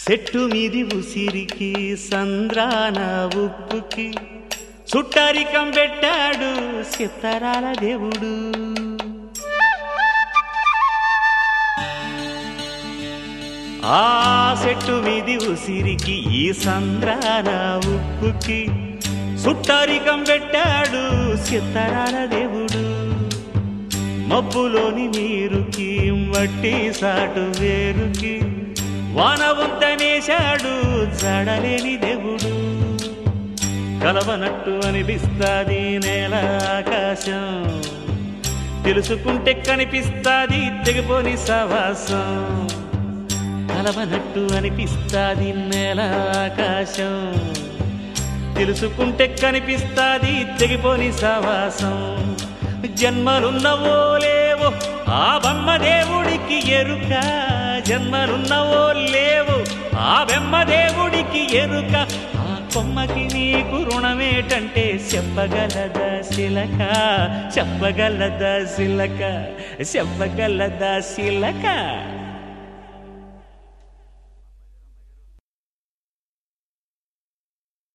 చెట్టు మీది ఉసిరికి సంద్రాన ఉప్పుకి సుట్టరికం పెట్టాడు సిత్తరాల దేవుడు ఆ చెట్టు మీది ఉసిరికి ఈ సంద్రాన ఉప్పుకి సుట్టరికం పెట్టాడు సిత్తరాల దేవుడు మబ్బులోని నీరుకి మట్టి సాటు వేరుకి వాన వంతనేశాడు జడలేని దేవుడు కలవనట్టు అనిపిస్తాది నేల ఆకాశం తెలుసుకుంటే కనిపిస్తాది తెగిపోని సవాసం కలవనట్టు అనిపిస్తాది నేల ఆకాశం తెలుసుకుంటే కనిపిస్తాది తెగిపోని సవాసం జన్మలున్నవో లేవో ఆ బొమ్మ దేవుడికి ఎరుక జన్మలున్నవో లేవో ఆ బెమ్మ దేవుడికి ఎరుక ఆ కొమ్మకి నీకు రుణమేటంటే చెప్పగలదా శిలక చెప్పగలదా శిలక చెప్పగలదా శిలక